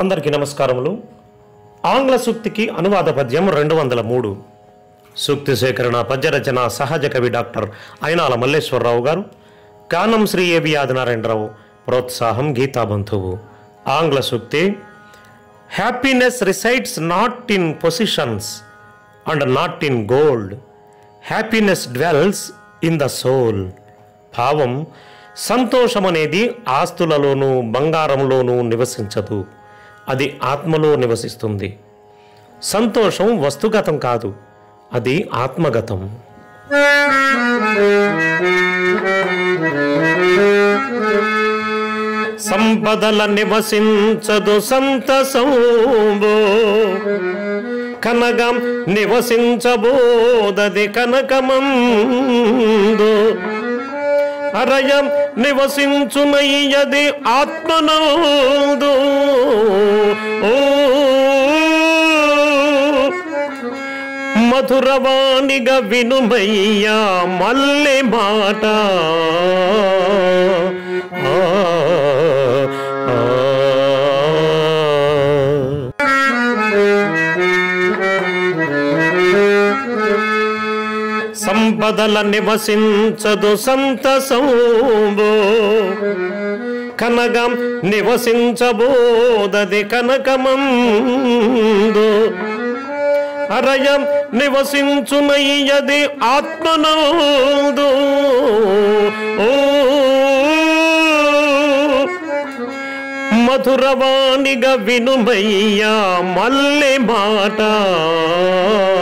అందరికీ నమస్కారములు ఆంగ్ల సూక్తికి అనువాద పద్యం రెండు వందల మూడు సూక్తి సేకరణ పద్యరచన సహజ కవి డాక్టర్ అయినాల మల్లేశ్వరరావు గారు కానం శ్రీ ఏబి ఆదినారాయణరావు ప్రోత్సాహం గీతాబంధువు ఆంగ్ల సూక్తి happiness resides not in positions and not in gold happiness dwells in the soul భావం సంతోషం అనేది ఆస్తులలోనూ బంగారంలోనూ నివసించదు అది ఆత్మలో నివసిస్తుంది సంతోషం వస్తుగతం కాదు అది ఆత్మగతం సంపదల నివసించదు సంతసంబో కనగం నివసించబోదది కనకమందు అరయం నివసించునయ్యది ఆత్మనందు ఓ మధురవాణిగా వినుమయ్యా మల్లె మాట ఆ, ఆ, ఆ. సంపదల నివసించదు సంతసంబో కనగం నివసించబోదది కనకమందు అరయం నివసించునయ్యది ఆత్మనందు ఓ మధురవాణిగా వినుమయ్యా మల్లె మాట